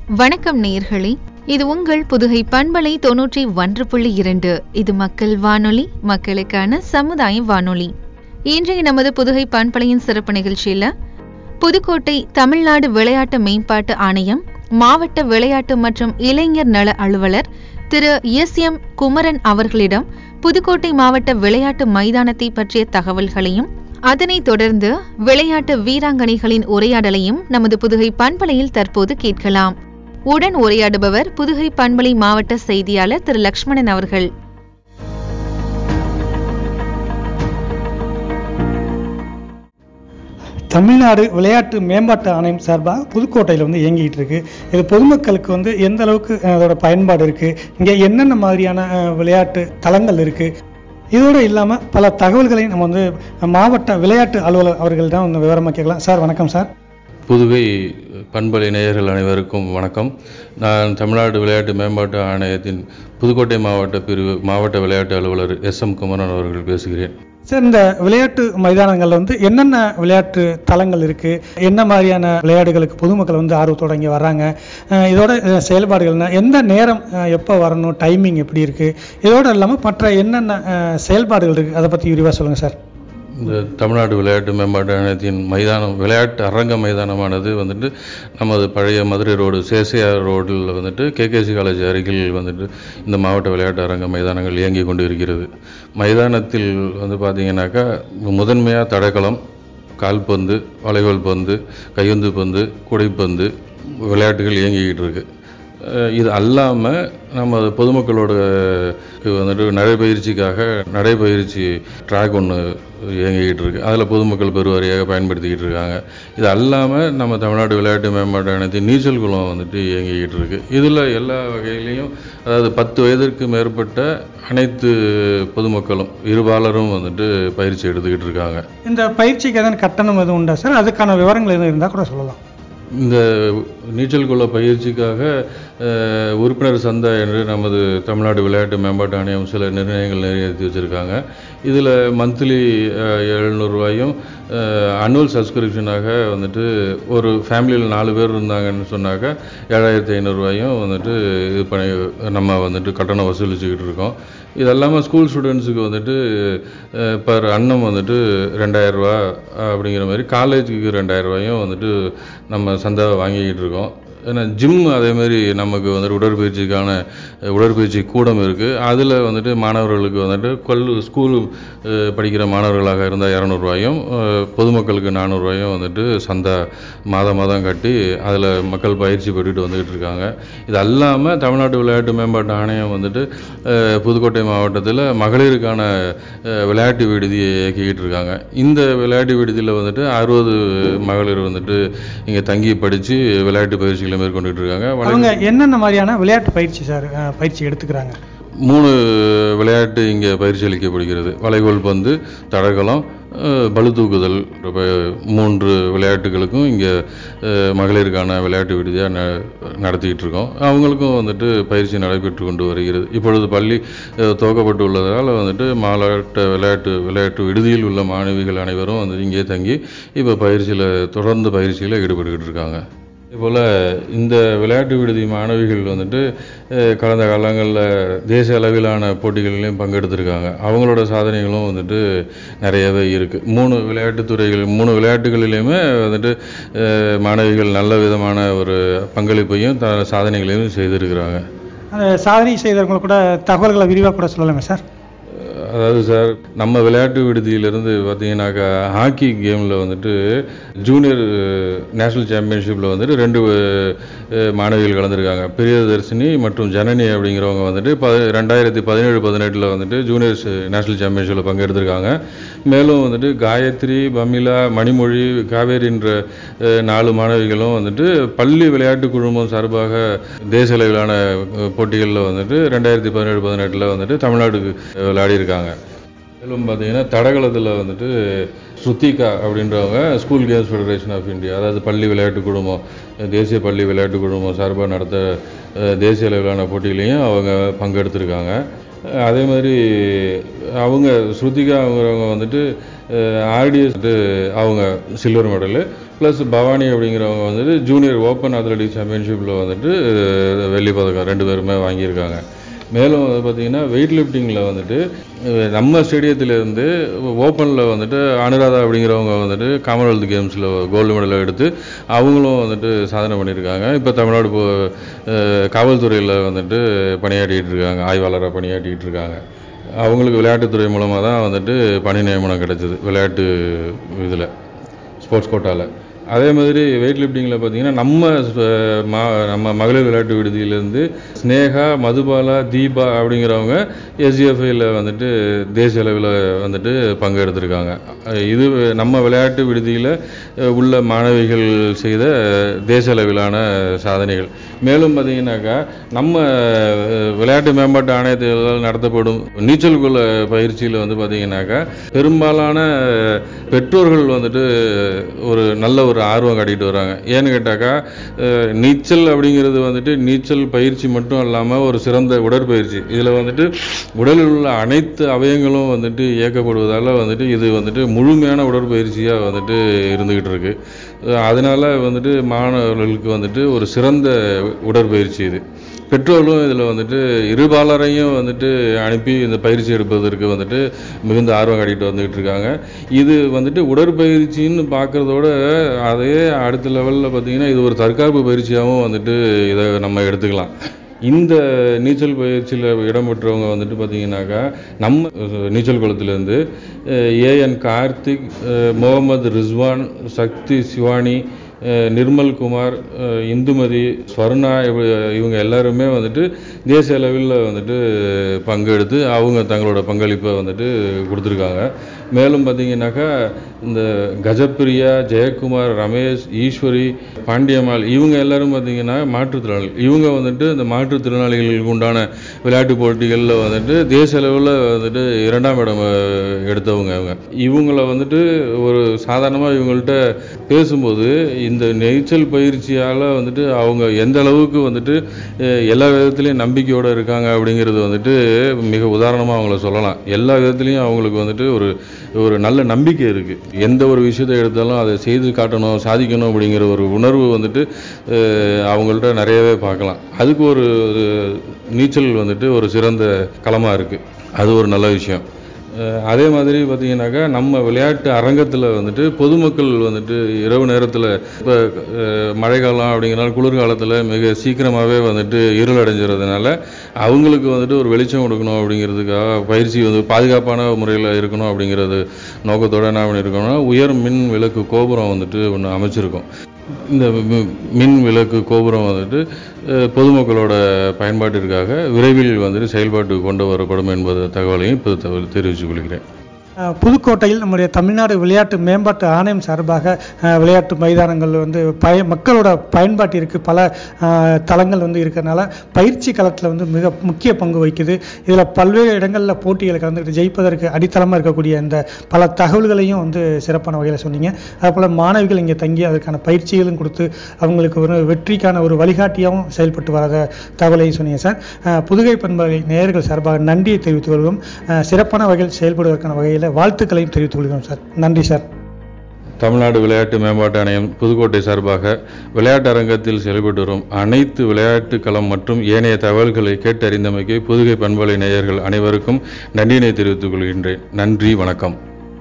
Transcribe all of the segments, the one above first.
வணக்கம் நேயர்களே இது உங்கள் புதுகை பண்பலை தொன்னூற்றி ஒன்று புள்ளி இரண்டு இது மக்கள் வானொலி மக்களுக்கான சமுதாய வானொலி இன்றைய நமது புதுகை பண்பலையின் சிறப்பு நிகழ்ச்சியில புதுக்கோட்டை தமிழ்நாடு விளையாட்டு மேம்பாட்டு ஆணையம் மாவட்ட விளையாட்டு மற்றும் இளைஞர் நல அலுவலர் திரு எஸ் எம் குமரன் அவர்களிடம் புதுக்கோட்டை மாவட்ட விளையாட்டு மைதானத்தை பற்றிய தகவல்களையும் அதனைத் தொடர்ந்து விளையாட்டு வீராங்கனைகளின் உரையாடலையும் நமது புதுகை பண்பலையில் தற்போது கேட்கலாம் உடன் உரையாடுபவர் புதுகை பண்பலை மாவட்ட செய்தியாளர் திரு லக்ஷ்மணன் அவர்கள் தமிழ்நாடு விளையாட்டு மேம்பாட்டு ஆணையம் சார்பாக புதுக்கோட்டையில் வந்து இயங்கிட்டு இருக்கு இது பொதுமக்களுக்கு வந்து எந்த அளவுக்கு அஹ், அதோட பயன்பாடு இருக்கு இங்கே என்னென்ன மாதிரியான அஹ், விளையாட்டு தளங்கள் இருக்கு இதோடு இல்லாமல் பல தகவல்களையும் நம்ம வந்து மாவட்ட விளையாட்டு அலுவலர் அவர்கள் தான் வந்து விவரமாக கேட்கலாம் சார் வணக்கம் சார் புதுகை பண்பலை நேயர்கள் அனைவருக்கும் வணக்கம் நான் தமிழ்நாடு விளையாட்டு மேம்பாட்டு ஆணையத்தின் புதுக்கோட்டை மாவட்ட பிரிவு மாவட்ட விளையாட்டு அலுவலர் எஸ் எம் குமரன் அவர்கள் பேசுகிறேன் சார் இந்த விளையாட்டு மைதானங்கள்ல வந்து என்னென்ன விளையாட்டு தளங்கள் இருக்கு என்ன மாதிரியான விளையாட்டுகளுக்கு பொதுமக்கள் வந்து ஆர்வத்தோட இங்கே வர்றாங்க அஹ் இதோட அஹ், செயல்பாடுகள்னா எந்த நேரம் அஹ், எப்போ வரணும் டைமிங் எப்படி இருக்கு இதோட இல்லாமல் மற்ற என்னென்ன அஹ், செயல்பாடுகள் இருக்கு அதை பற்றி விரிவாக சொல்லுங்க சார் இந்த தமிழ்நாடு விளையாட்டு மேம்பாட்டு ஆணையத்தின் மைதானம் விளையாட்டு அரங்க மைதானமானது வந்துட்டு நமது பழைய மதுரை ரோடு சேசையார் ரோடில் வந்துட்டு கேகேசி காலேஜ் அருகில் வந்துட்டு இந்த மாவட்ட விளையாட்டு அரங்க மைதானங்கள் இயங்கி கொண்டு இருக்கிறது மைதானத்தில் வந்து பார்த்தீங்கன்னாக்கா முதன்மையாக தடகளம் கால்பந்து வாலிபால் பந்து கையுந்து பந்து கூடைப்பந்து விளையாட்டுகள் இயங்கிக்கிட்டு இருக்கு அஹ் இது அல்லாமல் நம்ம பொதுமக்களோட வந்துட்டு நடைபயிற்சிக்காக நடைபயிற்சி ட்ராக் ஒன்று இயங்கிக்கிட்டு இருக்கு அதில் பொதுமக்கள் பெருவாரியாக பயன்படுத்திக்கிட்டு இருக்காங்க இது அல்லாமல் நம்ம தமிழ்நாடு விளையாட்டு மேம்பாட்டு ஆணையத்தின் நீச்சல் குளம் வந்துட்டு இயங்கிக்கிட்டு இருக்கு இதில் எல்லா வகையிலையும் அதாவது பத்து வயதிற்கு மேற்பட்ட அனைத்து பொதுமக்களும் இருபாலரும் வந்துட்டு பயிற்சி எடுத்துக்கிட்டு இருக்காங்க இந்த பயிற்சிக்கு எதனா கட்டணம் எதுவும் உண்டா சார் அதுக்கான விவரங்கள் எதுவும் இருந்தால் கூட சொல்லலாம் இந்த நீச்சல் குள பயிற்சிக்காக அஹ், உறுப்பினர் சந்தா என்று நமது தமிழ்நாடு விளையாட்டு மேம்பாட்டு ஆணையம் சில நிர்ணயங்கள் நிறைவேற்றி வச்சுருக்காங்க இதில் மந்த்லி எழுநூறுவாயும் அனுவல் சப்ஸ்கிரிப்ஷனாக வந்துட்டு ஒரு ஃபேமிலியில் நாலு பேர் இருந்தாங்கன்னு சொன்னாக்கா ஏழாயிரத்தி ஐநூறுரூவாயும் வந்துட்டு இது பண்ணி நம்ம வந்துட்டு கட்டணம் வசூலிச்சுக்கிட்டு இருக்கோம் இது இல்லாமல் ஸ்கூல் ஸ்டூடெண்ட்ஸுக்கு வந்துட்டு பர் அன்னம் வந்துட்டு ரெண்டாயிரம் ரூபா அப்படிங்கிற மாதிரி காலேஜுக்கு ரெண்டாயிரம் ரூபாயும் வந்துட்டு நம்ம சந்தாவை வாங்கிக்கிட்டு இருக்கோம் ஏன்னா ஜிம் அதே மாதிரி நமக்கு வந்துட்டு உடற்பயிற்சிக்கான அஹ், உடற்பயிற்சி கூடம் இருக்குது அதில் வந்துட்டு மாணவர்களுக்கு வந்துட்டு கொல் ஸ்கூல் அஹ், படிக்கிற மாணவர்களாக இருந்தால் இரநூறுவாயும் பொதுமக்களுக்கு நானூறுரூவாயும் வந்துட்டு சந்தா மாதம் மாதம் கட்டி அதில் மக்கள் பயிற்சி பெற்றுட்டு வந்துக்கிட்டு இருக்காங்க இது அல்லாமல் தமிழ்நாடு விளையாட்டு மேம்பாட்டு ஆணையம் வந்துட்டு அஹ், புதுக்கோட்டை மாவட்டத்தில் மகளிருக்கான அஹ், விளையாட்டு விடுதியை இயக்கிக்கிட்டு இருக்காங்க இந்த விளையாட்டு விடுதியில் வந்துட்டு அறுபது மகளிர் வந்துட்டு இங்கே தங்கி படித்து விளையாட்டு பயிற்சிகளை மேற்கொண்டுட்டு இருக்காங்க வளை- அவங்க என்னென்ன மாதிரியான விளையாட்டு பயிற்சி சார் அஹ், பயிற்சி எடுத்துக்கிறாங்க மூணு விளையாட்டு இங்கே பயிற்சி அளிக்கப்படுகிறது வளைகோல் பந்து தடகளம் அஹ், பளு தூக்குதல் இப்ப மூன்று விளையாட்டுகளுக்கும் இங்கே அஹ், மகளிருக்கான விளையாட்டு விடுதியாக ந நடத்திக்கிட்டு இருக்கோம் அவங்களுக்கும் வந்துட்டு பயிற்சி நடைபெற்று கொண்டு வருகிறது இப்பொழுது பள்ளி அஹ், துவக்கப்பட்டு உள்ளதால் வந்துட்டு மாவட்ட விளையாட்டு விளையாட்டு விடுதியில் உள்ள மாணவிகள் அனைவரும் வந்து இங்கே தங்கி இப்போ பயிற்சியில் தொடர்ந்து பயிற்சியில் ஈடுபட்டுக்கிட்டு இருக்காங்க இதேபோல் இந்த விளையாட்டு விடுதி மாணவிகள் வந்துட்டு அஹ், கடந்த காலங்களில் தேசிய அளவிலான போட்டிகளிலையும் பங்கெடுத்திருக்காங்க அவங்களோட சாதனைகளும் வந்துட்டு நிறையவே இருக்குது மூணு விளையாட்டுத் துறைகள் மூணு விளையாட்டுகளிலையுமே வந்துட்டு அஹ், மாணவிகள் நல்ல விதமான ஒரு பங்களிப்பையும் த சாதனைகளையும் செய்திருக்கிறாங்க அந்த சாதனை செய்தவங்க கூட தகவல்களை விரிவாக கூட சொல்லலாமே சார் அதாவது சார் நம்ம விளையாட்டு விடுதியிலிருந்து பார்த்தீங்கன்னாக்கா ஹாக்கி கேமில் வந்துட்டு ஜூனியர் நேஷனல் சாம்பியன்ஷிப்பில் வந்துட்டு ரெண்டு அஹ், மாணவிகள் கலந்துருக்காங்க பிரியதர்ஷினி மற்றும் ஜனனி அப்படிங்கிறவங்க வந்துட்டு ப ரெண்டாயிரத்தி பதினேழு பதினெட்டில் வந்துட்டு ஜூனியர்ஸ் நேஷனல் சாம்பியன்ஷிப்பில் பங்கெடுத்திருக்காங்க மேலும் வந்துட்டு காயத்ரி பமிலா மணிமொழி காவேரின்ற அஹ், நாலு மாணவிகளும் வந்துட்டு பள்ளி விளையாட்டு குழுமம் சார்பாக தேசிய அளவிலான அஹ், போட்டிகளில் வந்துட்டு ரெண்டாயிரத்தி பதினேழு பதினெட்டில் வந்துட்டு தமிழ்நாடுக்கு அஹ், விளையாடியிருக்காங்க மேலும் பார்த்தீங்கன்னா தடகளத்தில் வந்துட்டு ஸ்ருத்திகா அப்படின்றவங்க school games federation of India அதாவது பள்ளி விளையாட்டு குழுமம் தேசிய பள்ளி விளையாட்டு குழுமம் சார்பாக நடத்த அஹ், தேசிய அளவிலான போட்டியிலையும் அவங்க பங்கெடுத்திருக்காங்க அஹ், அதே மாதிரி அவங்க ஸ்ருதிகா அவங்கிறவங்க வந்துட்டு ஆர்டிஎஸ் அவங்க சில்வர் மெடலு ப்ளஸ் பவானி அப்படிங்கிறவங்க வந்துட்டு ஜூனியர் ஓப்பன் அத்லட்டிக் சாம்பியன்ஷிப்பில் வந்துட்டு அஹ், வெள்ளி பதக்கம் ரெண்டு பேருமே வாங்கியிருக்காங்க மேலும் வந்து பார்த்தீங்கன்னா வெயிட் லிஃப்டிங்கில் வந்துட்டு அஹ், நம்ம ஸ்டேடியத்திலேருந்து ஓப்பனில் வந்துட்டு அனுராதா அப்படிங்கிறவங்க வந்துட்டு காமன்வெல்த் கேம்ஸில் கோல்டு மெடல் எடுத்து அவங்களும் வந்துட்டு சாதனை பண்ணியிருக்காங்க இப்போ தமிழ்நாடு போ அஹ், காவல்துறையில் வந்துட்டு பணியாற்றிட்டு இருக்காங்க ஆய்வாளராக பணியாற்றிட்டு இருக்காங்க அவங்களுக்கு விளையாட்டுத்துறை மூலமாக தான் வந்துட்டு பணி நியமனம் கிடைச்சது விளையாட்டு இதில் ஸ்போர்ட்ஸ் கோட்டாவில் அதே மாதிரி வெயிட் லிஃப்டிங்கில் பார்த்தீங்கன்னா நம்ம அஹ், ம- நம்ம மகளிர் விளையாட்டு விடுதியிலேருந்து ஸ்னேகா மதுபாலா தீபா அப்படிங்கிறவங்க எஸ்ஜிஎஃப்ஐயில் வந்துட்டு தேசிய அளவில் வந்துட்டு பங்கு எடுத்திருக்காங்க அஹ், இது நம்ம விளையாட்டு விடுதியில் அஹ், உள்ள மாணவிகள் செய்த தேசிய அளவிலான சாதனைகள் மேலும் பார்த்தீங்கன்னாக்கா நம்ம அஹ், விளையாட்டு மேம்பாட்டு ஆணையத்தில் நடத்தப்படும் நீச்சல் குல பயிற்சியில் வந்து பார்த்தீங்கன்னாக்கா பெரும்பாலான அஹ், பெற்றோர்கள் வந்துட்டு ஒரு நல்ல ஒரு ஆர்வம் காட்டிட்டு வராங்க ஏன்னு கேட்டாக்கா அஹ், நீச்சல் அப்படிங்கிறது வந்துட்டு நீச்சல் பயிற்சி மட்டும் இல்லாமல் ஒரு சிறந்த உடற்பயிற்சி இதில் வந்துட்டு உடலில் உள்ள அனைத்து அவயங்களும் வந்துட்டு இயக்கப்படுவதால் வந்துட்டு இது வந்துட்டு முழுமையான உடற்பயிற்சியாக வந்துட்டு இருந்துக்கிட்டு இருக்கு அஹ், அதனால வந்துட்டு மாணவர்களுக்கு வந்துட்டு ஒரு சிறந்த உடற்பயிற்சி இது பெற்றோர்களும் இதில் வந்துட்டு இருபாலரையும் வந்துட்டு அனுப்பி இந்த பயிற்சி எடுப்பதற்கு வந்துட்டு மிகுந்த ஆர்வம் காட்டிட்டு வந்துகிட்டு இருக்காங்க இது வந்துட்டு உடற்பயிற்சின்னு பார்க்குறதோட அதே அடுத்த லெவலில் பார்த்தீங்கன்னா இது ஒரு தற்காப்பு பயிற்சியாகவும் வந்துட்டு இதை நம்ம எடுத்துக்கலாம் இந்த நீச்சல் பயிற்சியில் இடம்பெற்றவங்க வந்துட்டு பார்த்தீங்கன்னாக்கா நம்ம அஹ், நீச்சல் குளத்துலேருந்து ஏஎன் கார்த்திக் அஹ், முகமது ரிஸ்வான் சக்தி சிவானி அஹ், நிர்மல் குமார் அஹ், இந்துமதி ஸ்வர்ணா இவ- இவங்க எல்லாருமே வந்துட்டு தேசிய அளவில் வந்துட்டு பங்கெடுத்து அவங்க தங்களோட பங்களிப்பை வந்துட்டு கொடுத்துருக்காங்க மேலும் பார்த்தீங்கன்னாக்கா இந்த கஜப்பிரியா ஜெயக்குமார் ரமேஷ் ஈஸ்வரி பாண்டியம்மாள் இவங்க எல்லாரும் பார்த்தீங்கன்னா மாற்றுத்திறனாளிகள் இவங்க வந்துட்டு இந்த மாற்றுத்திறனாளிகளுக்கு உண்டான விளையாட்டு போட்டிகளில் வந்துட்டு தேசிய அளவில் வந்துட்டு இரண்டாம் இடம் அஹ், எடுத்தவங்க அவங்க இவங்கள வந்துட்டு ஒரு சாதாரணமாக இவங்கள்ட்ட பேசும்போது இந்த நீச்சல் பயிற்சியால் வந்துட்டு அவங்க எந்த அளவுக்கு வந்துட்டு அஹ், எல்லா விதத்துலேயும் நம்பிக்கையோடு இருக்காங்க அப்படிங்கிறது வந்துட்டு மிக உதாரணமாக அவங்கள சொல்லலாம் எல்லா விதத்துலேயும் அவங்களுக்கு வந்துட்டு ஒரு ஒரு நல்ல நம்பிக்கை இருக்குது எந்த ஒரு விஷயத்தை எடுத்தாலும் அதை செய்து காட்டணும் சாதிக்கணும் அப்படிங்கிற ஒரு உணர்வு வந்துட்டு அஹ், அவங்கள்ட்ட நிறையவே பார்க்கலாம் அதுக்கு ஒரு ஒரு நீச்சல் வந்துட்டு ஒரு சிறந்த களமாக இருக்குது அது ஒரு நல்ல விஷயம் அஹ் அதே மாதிரி பார்த்தீங்கன்னாக்கா நம்ம விளையாட்டு அரங்கத்தில் வந்துட்டு பொதுமக்கள் வந்துட்டு இரவு நேரத்தில் இப்போ மழைக்காலம் அப்படிங்கிறனால குளிர்காலத்தில் மிக சீக்கிரமாகவே வந்துட்டு இருள் அடைஞ்சிறதுனால அவங்களுக்கு வந்துட்டு ஒரு வெளிச்சம் கொடுக்கணும் அப்படிங்கிறதுக்காக பயிற்சி வந்து பாதுகாப்பான முறையில் இருக்கணும் அப்படிங்கிறது நோக்கத்தோடு என்ன பண்ணியிருக்கோம்னா உயர் மின் விளக்கு கோபுரம் வந்துட்டு ஒன்று அமைச்சிருக்கோம் இந்த மி- மின் விளக்கு கோபுரம் வந்துட்டு அஹ், பொதுமக்களோட பயன்பாட்டிற்காக விரைவில் வந்துட்டு செயல்பாட்டுக்கு கொண்டு வரப்படும் என்பது தகவலையும் இப்போ தகவல் தெரிவித்துக் கொள்கிறேன் அஹ் புதுக்கோட்டையில் நம்முடைய தமிழ்நாடு விளையாட்டு மேம்பாட்டு ஆணையம் சார்பாக அஹ், விளையாட்டு மைதானங்கள் வந்து பய மக்களோட பயன்பாட்டிற்கு பல அஹ், தளங்கள் வந்து இருக்கிறனால பயிற்சி களத்தில் வந்து மிக முக்கிய பங்கு வகிக்குது இதில் பல்வேறு இடங்களில் போட்டிகளை கலந்துக்கிட்டு ஜெயிப்பதற்கு அடித்தளமாக இருக்கக்கூடிய இந்த பல தகவல்களையும் வந்து சிறப்பான வகையில் சொன்னீங்க அதுபோல் மாணவிகள் இங்கே தங்கி அதற்கான பயிற்சிகளும் கொடுத்து அவங்களுக்கு ஒரு வெற்றிக்கான ஒரு வழிகாட்டியாகவும் செயல்பட்டு வர தகவலையும் சொன்னீங்க சார் அஹ், புதுகை பண்பலை நேயர்கள் சார்பாக நன்றியை தெரிவித்துக் கொள்வோம் அஹ், சிறப்பான வகையில் செயல்படுவதற்கான வகையில் வாழ்த்துக்களையும் தெரிவித்துக் கொள்கிறோம் சார் நன்றி சார் தமிழ்நாடு விளையாட்டு மேம்பாட்டு ஆணையம் புதுக்கோட்டை சார்பாக விளையாட்டு அரங்கத்தில் செயல்பட்டு வரும் அனைத்து விளையாட்டு களம் மற்றும் ஏனைய தகவல்களை கேட்டறிந்தமைக்கு புதுகை பண்பலை நேயர்கள் அனைவருக்கும் நன்றியினை தெரிவித்துக் கொள்கின்றேன் நன்றி வணக்கம்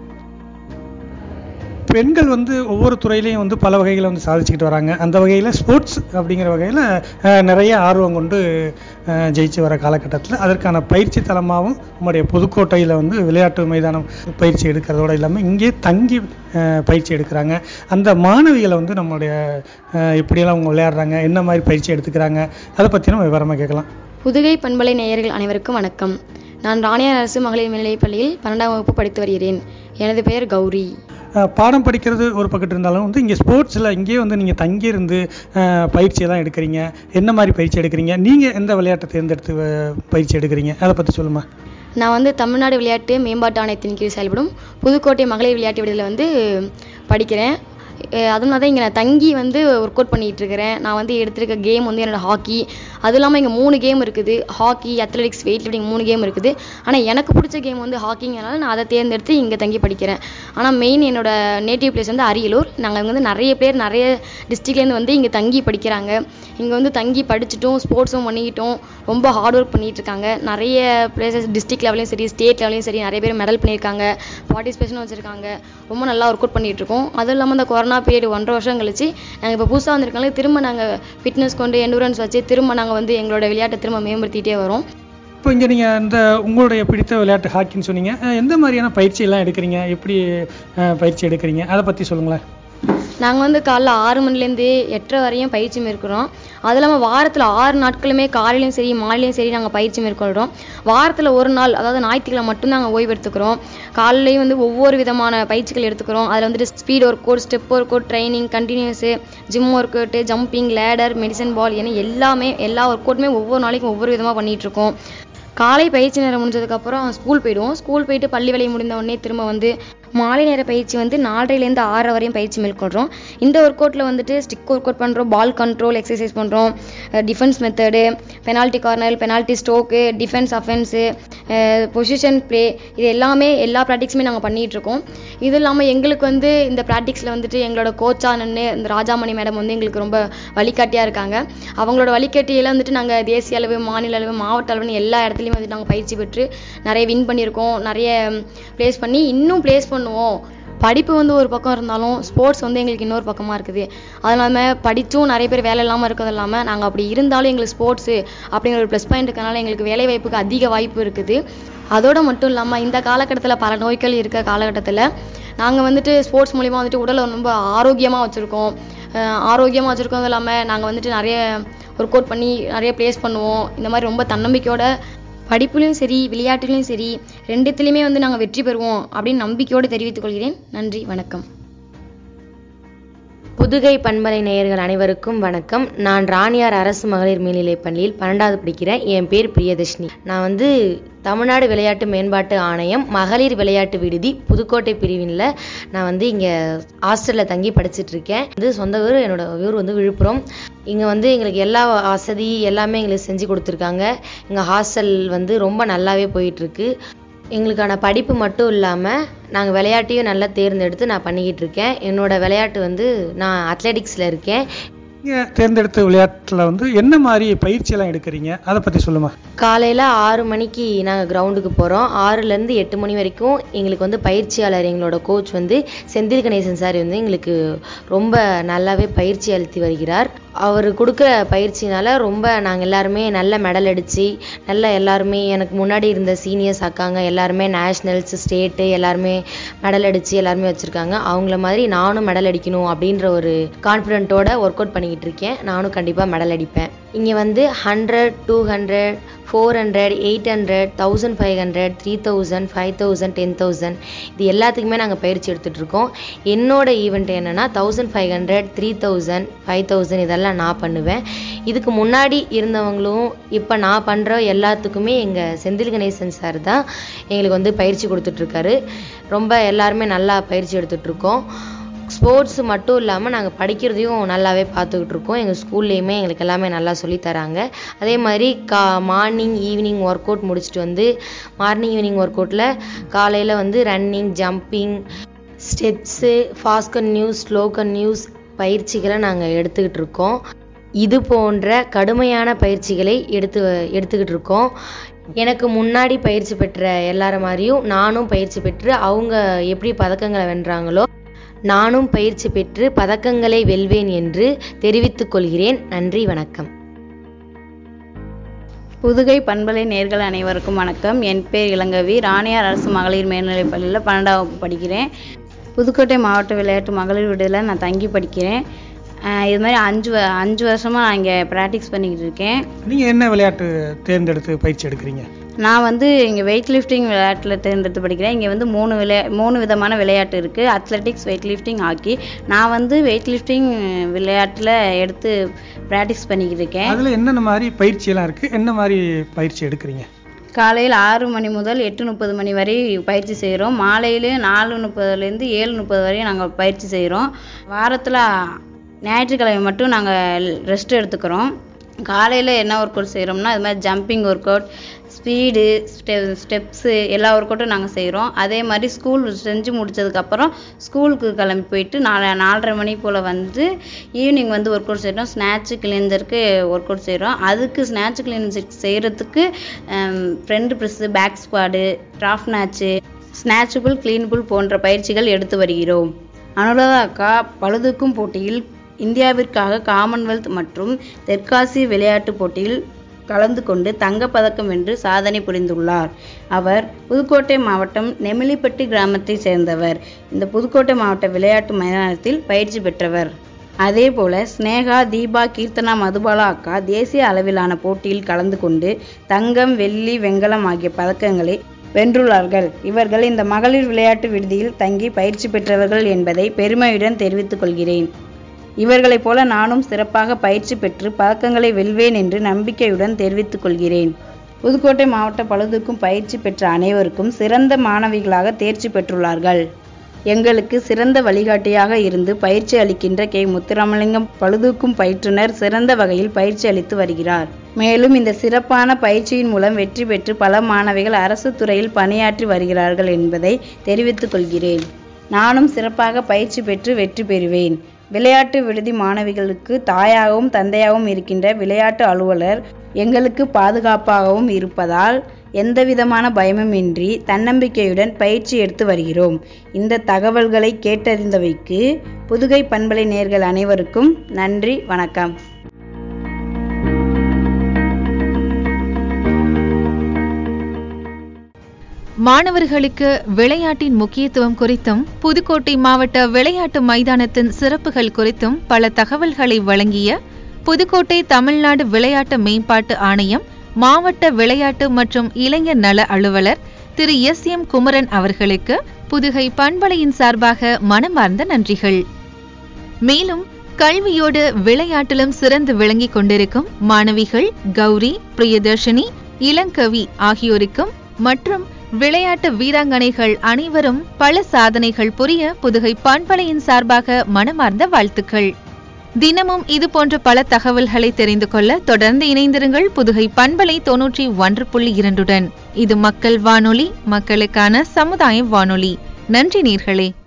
பெண்கள் வந்து ஒவ்வொரு துறையிலையும் வந்து பல வகைகளை வந்து சாதிச்சுக்கிட்டு வராங்க அந்த வகையில் ஸ்போர்ட்ஸ் அப்படிங்கிற வகையில் நிறைய ஆர்வம் கொண்டு அஹ், ஜெயிச்சு வர காலகட்டத்தில் அதற்கான பயிற்சி தலமாகவும் நம்முடைய புதுக்கோட்டையில் வந்து விளையாட்டு மைதானம் பயிற்சி எடுக்கிறதோட இல்லாமல் இங்கே தங்கி அஹ், பயிற்சி எடுக்கிறாங்க அந்த மாணவிகளை வந்து நம்மளுடைய அஹ், எப்படியெல்லாம் அவங்க விளையாடுறாங்க என்ன மாதிரி பயிற்சி எடுத்துக்கிறாங்க அதை பற்றி நம்ம விவரமாக கேட்கலாம் புதுகை பண்பலை நேயர்கள் அனைவருக்கும் வணக்கம் நான் ராணியார் அரசு மகளிர் மேல்நிலைப் பள்ளியில் பன்னெண்டாம் வகுப்பு படித்து வருகிறேன் எனது பெயர் கௌரி அஹ் பாடம் படிக்கிறது ஒரு பக்கத்து இருந்தாலும் வந்து இங்கே ஸ்போர்ட்ஸில் இங்கேயே வந்து நீங்கள் தங்கியிருந்து அஹ், பயிற்சியெல்லாம் எடுக்கிறீங்க என்ன மாதிரி பயிற்சி எடுக்கிறீங்க நீங்கள் எந்த விளையாட்டை தேர்ந்தெடுத்து அஹ், பயிற்சி எடுக்கிறீங்க அதை பற்றி சொல்லுமா நான் வந்து தமிழ்நாடு விளையாட்டு மேம்பாட்டு ஆணையத்தின் கீழ் செயல்படும் புதுக்கோட்டை மகளிர் விளையாட்டு விடுதியில் வந்து படிக்கிறேன் அஹ் அதுவும் தான் இங்கே நான் தங்கி வந்து ஒர்க் அவுட் பண்ணிகிட்டு இருக்கிறேன் நான் வந்து எடுத்திருக்க கேம் வந்து என்னோட ஹாக்கி அதுவும் இல்லாமல் இங்கே மூணு கேம் இருக்குது ஹாக்கி அத்லெட்டிக்ஸ் வெயிட் லிஃப்டிங் மூணு கேம் இருக்குது ஆனால் எனக்கு பிடிச்ச கேம் வந்து ஹாக்கிங்கிறனால நான் அதை தேர்ந்தெடுத்து இங்கே தங்கி படிக்கிறேன் ஆனால் மெயின் என்னோட நேட்டிவ் பிளேஸ் வந்து அரியலூர் நாங்கள் வந்து நிறைய பேர் நிறைய டிஸ்ட்ரிக்ட்லேருந்து வந்து இங்கே தங்கி படிக்கிறாங்க இங்கே வந்து தங்கி படிச்சுட்டும் ஸ்போர்ட்ஸும் பண்ணிக்கிட்டும் ரொம்ப ஹார்ட் ஒர்க் பண்ணிட்டு இருக்காங்க நிறைய பிளேசஸ் டிஸ்ட்ரிக்ட் லெவலையும் சரி ஸ்டேட் லெவலையும் சரி நிறைய பேர் மெடல் பண்ணியிருக்காங்க பார்ட்டிசிபேஷனும் வச்சுருக்காங்க ரொம்ப நல்லா ஒர்க் அவுட் பண்ணிட்டு இருக்கோம் அதுவும் இல்லாமல் இந்த கொரோனா பீரியட் ஒன்றரை வருஷம் கழிச்சு நாங்கள் இப்போ புதுசாக வந்திருக்காங்க திரும்ப நாங்கள் ஃபிட்னஸ் கொண்டு எண்டூரன்ஸ் வச்சு திரும்ப நாங்கள் வந்து எங்களோட விளையாட்டை திரும்ப மேம்படுத்திட்டே வரோம் இப்போ இங்கே நீங்கள் இந்த உங்களுடைய பிடித்த விளையாட்டு ஹாக்கின்னு சொன்னீங்க அஹ் எந்த மாதிரியான பயிற்சி எல்லாம் எடுக்கிறீங்க எப்படி அஹ், பயிற்சி எடுக்கிறீங்க அதை பற்றி சொல்லுங்களேன் நாங்கள் வந்து காலைல ஆறு மணிலேருந்து எட்டரை வரையும் பயிற்சி மேற்கொள்கிறோம் அது இல்லாமல் வாரத்தில் ஆறு நாட்களுமே காலையிலையும் சரி மாலையிலையும் சரி நாங்கள் பயிற்சி மேற்கொள்கிறோம் வாரத்தில் ஒரு நாள் அதாவது ஞாயிற்றுக்கிழமை மட்டும் நாங்கள் ஓய்வு எடுத்துக்கிறோம் காலையிலையும் வந்து ஒவ்வொரு விதமான பயிற்சிகள் எடுத்துக்கிறோம் அதில் வந்துட்டு speed work out step work out training continuous gym work out jumping ladder medicine ball என எல்லாமே எல்லா ஒர்க் அவுட்டுமே ஒவ்வொரு நாளைக்கும் ஒவ்வொரு விதமாக பண்ணிகிட்டு இருக்கோம் காலை பயிற்சி நேரம் முடிஞ்சதுக்கப்புறம் ஸ்கூல் போயிடுவோம் ஸ்கூல் போயிட்டு பள்ளி வேலை முடிந்த உடனே திரும்ப வந்து மாலை நேர பயிற்சி வந்து நாலரைலேருந்து ஆறரை வரையும் பயிற்சி மேற்கொள்கிறோம் இந்த ஒர்க் அவுட்டில் வந்துட்டு ஸ்டிக் ஒர்க் அவுட் பண்ணுறோம் பால் கண்ட்ரோல் எக்ஸசைஸ் பண்ணுறோம் defence method penalty corner penalty stroke defence offence position play இது எல்லாமே எல்லா ப்ராக்டிக்ஸுமே நாங்கள் பண்ணிகிட்டு இருக்கோம் இது இல்லாமல் எங்களுக்கு வந்து இந்த ப்ராக்டிக்ஸில் வந்துட்டு எங்களோட கோச்சாக நின்று இந்த ராஜாமணி மேடம் வந்து எங்களுக்கு ரொம்ப வழிகாட்டியாக இருக்காங்க அவங்களோட வழிகாட்டியில் வந்துட்டு நாங்கள் தேசிய அளவு மாநில அளவு மாவட்ட அளவுன்னு எல்லா இடத்துலையும் வந்துட்டு நாங்கள் பயிற்சி பெற்று நிறைய வின் பண்ணியிருக்கோம் நிறைய ப்ளேஸ் பண்ணி இன்னும் ப்ளேஸ் பண்ணுவோம் படிப்பு வந்து ஒரு பக்கம் இருந்தாலும் ஸ்போர்ட்ஸ் வந்து எங்களுக்கு இன்னொரு பக்கமாக இருக்குது அது இல்லாமல் படித்தும் நிறைய பேர் வேலை இல்லாமல் இருக்கிறது இல்லாமல் நாங்கள் அப்படி இருந்தாலும் எங்களுக்கு ஸ்போர்ட்ஸு அப்படிங்கிற ஒரு ப்ளஸ் பாயிண்ட் இருக்கனால எங்களுக்கு வேலை வாய்ப்புக்கு அதிக வாய்ப்பு இருக்குது அதோட மட்டும் இல்லாமல் இந்த காலகட்டத்தில் பல நோய்கள் இருக்க காலகட்டத்தில் நாங்கள் வந்துட்டு ஸ்போர்ட்ஸ் மூலிமா வந்துட்டு உடலை ரொம்ப ஆரோக்கியமாக வச்சுருக்கோம் ஆரோக்கியமாக வச்சுருக்கோம் இல்லாமல் நாங்கள் வந்துட்டு நிறைய ஒர்க் அவுட் பண்ணி நிறைய ப்ளேஸ் பண்ணுவோம் இந்த மாதிரி ரொம்ப தன்னம்பிக்கையோட படிப்புலையும் சரி விளையாட்டுலையும் சரி ரெண்டுத்துலேயுமே வந்து நாங்கள் வெற்றி பெறுவோம் அப்படின்னு நம்பிக்கையோடு தெரிவித்துக் கொள்கிறேன் நன்றி வணக்கம் புதுகை பண்பலை நேயர்கள் அனைவருக்கும் வணக்கம் நான் ராணியார் அரசு மகளிர் மேல்நிலைப் பள்ளியில் பன்னெண்டாவது படிக்கிறேன் என் பேர் பிரியதர்ஷினி நான் வந்து தமிழ்நாடு விளையாட்டு மேம்பாட்டு ஆணையம் மகளிர் விளையாட்டு விடுதி புதுக்கோட்டை பிரிவினில் நான் வந்து இங்கே ஹாஸ்டலில் தங்கி படிச்சுட்டு இருக்கேன் வந்து சொந்த ஊர் என்னோட ஊர் வந்து விழுப்புரம் இங்கே வந்து எங்களுக்கு எல்லா வசதி எல்லாமே எங்களுக்கு செஞ்சு கொடுத்துருக்காங்க எங்கள் ஹாஸ்டல் வந்து ரொம்ப நல்லாவே போயிட்டுருக்கு எங்களுக்கான படிப்பு மட்டும் இல்லாமல் நாங்கள் விளையாட்டையும் நல்லா தேர்ந்தெடுத்து நான் பண்ணிக்கிட்டு இருக்கேன் என்னோட விளையாட்டு வந்து நான் அத்லெட்டிக்ஸில் இருக்கேன் நீங்கள் தேர்ந்தெடுத்த விளையாட்டில் வந்து என்ன மாதிரி பயிற்சியெல்லாம் எடுக்கிறீங்க அதை பற்றி சொல்லுமா காலையில் ஆறு மணிக்கு நாங்கள் கிரவுண்டுக்கு போகிறோம் ஆறுலேருந்து எட்டு மணி வரைக்கும் எங்களுக்கு வந்து பயிற்சியாளர் எங்களோட கோச் வந்து செந்தில் கணேசன் சார் வந்து எங்களுக்கு ரொம்ப நல்லாவே பயிற்சி அளித்து வருகிறார் அவர் கொடுக்குற பயிற்சினால ரொம்ப நாங்கள் எல்லாருமே நல்ல மெடல் அடித்து நல்ல எல்லாருமே எனக்கு முன்னாடி இருந்த சீனியர்ஸ் அக்காங்க எல்லாருமே நேஷ்னல்ஸ் ஸ்டேட்டு எல்லாருமே மெடல் அடித்து எல்லாருமே வச்சுருக்காங்க அவங்கள மாதிரி நானும் மெடல் அடிக்கணும் அப்படின்ற ஒரு கான்ஃபிடென்ட்டோட ஒர்க் அவுட் பண்ணிக்கிட்டு இருக்கேன் நானும் கண்டிப்பாக மெடல் அடிப்பேன் இங்கே வந்து hundred two hundred four hundred eight hundred thousand five hundred three thousand five thousand ten thousand இது எல்லாத்துக்குமே நாங்கள் பயிற்சி எடுத்துகிட்டு இருக்கோம் என்னோட ஈவெண்ட் என்னென்னா thousand five hundred three thousand five thousand இதெல்லாம் நான் பண்ணுவேன் இதுக்கு முன்னாடி இருந்தவங்களும் இப்போ நான் பண்ணுற எல்லாத்துக்குமே எங்கள் செந்தில் கணேசன் சார் தான் எங்களுக்கு வந்து பயிற்சி கொடுத்துட்ருக்காரு ரொம்ப எல்லாருமே நல்லா பயிற்சி எடுத்துகிட்ருக்கோம் ஸ்போர்ட்ஸ் மட்டும் இல்லாமல் நாங்கள் படிக்கிறதையும் நல்லாவே பார்த்துக்கிட்டு இருக்கோம் எங்கள் ஸ்கூல்லேயுமே எங்களுக்கு எல்லாமே நல்லா சொல்லித் தராங்க அதே மாதிரி கா மார்னிங் ஈவினிங் ஒர்க் அவுட் முடிச்சுட்டு வந்து மார்னிங் ஈவினிங் ஒர்க் அவுட்டில் காலையில் வந்து ரன்னிங் ஜம்பிங் ஸ்டெப்ஸு ஃபாஸ்கன் நியூஸ் ஸ்லோகன் நியூஸ் பயிற்சிகளை நாங்கள் எடுத்துக்கிட்டு இருக்கோம் இது போன்ற கடுமையான பயிற்சிகளை எடுத்து எடுத்துக்கிட்டு இருக்கோம் எனக்கு முன்னாடி பயிற்சி பெற்ற எல்லார மாதிரியும் நானும் பயிற்சி பெற்று அவங்க எப்படி பதக்கங்களை வென்றாங்களோ நானும் பயிற்சி பெற்று பதக்கங்களை வெல்வேன் என்று தெரிவித்துக் கொள்கிறேன் நன்றி வணக்கம் புதுகை பண்பலை நேர்கள் அனைவருக்கும் வணக்கம் என் பேர் இளங்கவி ராணியார் அரசு மகளிர் மேல்நிலைப் பள்ளியில் பன்னெண்டாம் வகுப்பு படிக்கிறேன் புதுக்கோட்டை மாவட்ட விளையாட்டு மகளிர் விடுதியில் நான் தங்கி படிக்கிறேன் ஆஹ் இது மாதிரி அஞ்சு வ- அஞ்சு வருஷமாக நான் இங்கே ப்ராக்டிஸ் பண்ணிக்கிட்டு இருக்கேன் நீங்கள் என்ன விளையாட்டு தேர்ந்தெடுத்து பயிற்சி எடுக்கிறீங்க நான் வந்து இங்கே வெயிட் லிஃப்டிங் விளையாட்டில் தேர்ந்தெடுத்து படிக்கிறேன் இங்கே வந்து மூணு விளையா மூணு விதமான விளையாட்டு இருக்குது அத்லெட்டிக்ஸ் வெயிட் லிஃப்டிங் ஹாக்கி நான் வந்து வெயிட் லிஃப்டிங் விளையாட்டில் எடுத்து ப்ராக்டிஸ் பண்ணிக்கிட்டு இருக்கேன் அதில் என்னென்ன மாதிரி பயிற்சியெல்லாம் இருக்குது என்ன மாதிரி பயிற்சி எடுக்கிறீங்க காலையில் ஆறு மணி முதல் எட்டு முப்பது மணி வரை பயிற்சி செய்கிறோம் மாலையில் நாலு முப்பதுலேருந்து ஏழு முப்பது வரையும் நாங்கள் பயிற்சி செய்கிறோம் வாரத்தில் ஞாயிற்றுக்கிழமை மட்டும் நாங்கள் ரெஸ்ட் எடுத்துக்கிறோம் காலையில் என்ன ஒர்க் அவுட் செய்கிறோம்னா இது மாதிரி ஜம்பிங் ஒர்க் அவுட் ஸ்பீடு ஸ்டெ ஸ்டெப்ஸு எல்லா ஒர்க் அவுட்டும் நாங்கள் செய்கிறோம் அதே மாதிரி ஸ்கூல் செஞ்சு முடிச்சதுக்கப்புறம் ஸ்கூலுக்கு கிளம்பி போயிட்டு நாலு நாலரை மணி போல் வந்து ஈவினிங் வந்து ஒர்க் அவுட் செய்கிறோம் ஸ்நாட்ச்சு கிளீன்சருக்கு ஒர்க் அவுட் செய்கிறோம் அதுக்கு ஸ்நாட்ச் கிளீன்சர் செய்கிறதுக்கு ஃப்ரண்ட் ப்ரெஸ்ஸு பேக் ஸ்குவாடு ட்ராஃப் மேட்ச்சு ஸ்நாட்சபிள் கிளீனபிள் போன்ற பயிற்சிகள் எடுத்து வருகிறோம் அனுராதா அக்கா பழுதுக்கும் போட்டியில் இந்தியாவிற்காக காமன்வெல்த் மற்றும் தெற்காசிய விளையாட்டுப் போட்டியில் கலந்து கொண்டு தங்கப்பதக்கம் வென்று சாதனை புரிந்துள்ளார் அவர் புதுக்கோட்டை மாவட்டம் நெமிலிப்பட்டி கிராமத்தை சேர்ந்தவர் இந்த புதுக்கோட்டை மாவட்ட விளையாட்டு மைதானத்தில் பயிற்சி பெற்றவர் அதேபோல ஸ்னேகா தீபா கீர்த்தனா மதுபாலா அக்கா தேசிய அளவிலான போட்டியில் கலந்து கொண்டு தங்கம் வெள்ளி வெண்கலம் ஆகிய பதக்கங்களை வென்றுள்ளார்கள் இவர்கள் இந்த மகளிர் விளையாட்டு விடுதியில் தங்கி பயிற்சி பெற்றவர்கள் என்பதை பெருமையுடன் தெரிவித்துக் கொள்கிறேன் இவர்களைப் போல நானும் சிறப்பாக பயிற்சி பெற்று பதக்கங்களை வெல்வேன் என்று நம்பிக்கையுடன் தெரிவித்துக் கொள்கிறேன் புதுக்கோட்டை மாவட்ட பழுதுக்கும் பயிற்சி பெற்ற அனைவருக்கும் சிறந்த மாணவிகளாக தேர்ச்சி பெற்றுள்ளார்கள் எங்களுக்கு சிறந்த வழிகாட்டியாக இருந்து பயிற்சி அளிக்கின்ற கே முத்துராமலிங்கம் பழுதூக்கும் பயிற்றுனர் சிறந்த வகையில் பயிற்சி அளித்து வருகிறார் மேலும் இந்த சிறப்பான பயிற்சியின் மூலம் வெற்றி பெற்று பல மாணவிகள் அரசு துறையில் பணியாற்றி வருகிறார்கள் என்பதை தெரிவித்துக் கொள்கிறேன் நானும் சிறப்பாக பயிற்சி பெற்று வெற்றி பெறுவேன் விளையாட்டு விடுதி மாணவிகளுக்கு தாயாகவும் தந்தையாகவும் இருக்கின்ற விளையாட்டு அலுவலர் எங்களுக்கு பாதுகாப்பாகவும் இருப்பதால் எந்தவிதமான பயமுமின்றி தன்னம்பிக்கையுடன் பயிற்சி எடுத்து வருகிறோம் இந்த தகவல்களை கேட்டறிந்தவைக்கு புதுகை பண்பலை நேர்கள் அனைவருக்கும் நன்றி வணக்கம் மாணவர்களுக்கு விளையாட்டின் முக்கியத்துவம் குறித்தும் புதுக்கோட்டை மாவட்ட விளையாட்டு மைதானத்தின் சிறப்புகள் குறித்தும் பல தகவல்களை வழங்கிய புதுக்கோட்டை தமிழ்நாடு விளையாட்டு மேம்பாட்டு ஆணையம் மாவட்ட விளையாட்டு மற்றும் இளைஞர் நல அலுவலர் திரு எஸ் எம் குமரன் அவர்களுக்கு புதுகை பண்பலையின் சார்பாக மனமார்ந்த நன்றிகள் மேலும் கல்வியோடு விளையாட்டிலும் சிறந்து விளங்கிக் கொண்டிருக்கும் மாணவிகள் கௌரி பிரியதர்ஷினி இளங்கவி ஆகியோருக்கும் மற்றும் விளையாட்டு வீராங்கனைகள் அனைவரும் பல சாதனைகள் புரிய புதுகை பண்பலையின் சார்பாக மனமார்ந்த வாழ்த்துக்கள் தினமும் இது போன்ற பல தகவல்களை தெரிந்து கொள்ள தொடர்ந்து இணைந்திருங்கள் புதுகை பண்பலை தொன்னூற்றி ஒன்று புள்ளி இரண்டுடன் இது மக்கள் வானொலி மக்களுக்கான சமுதாய வானொலி நன்றி நேர்களே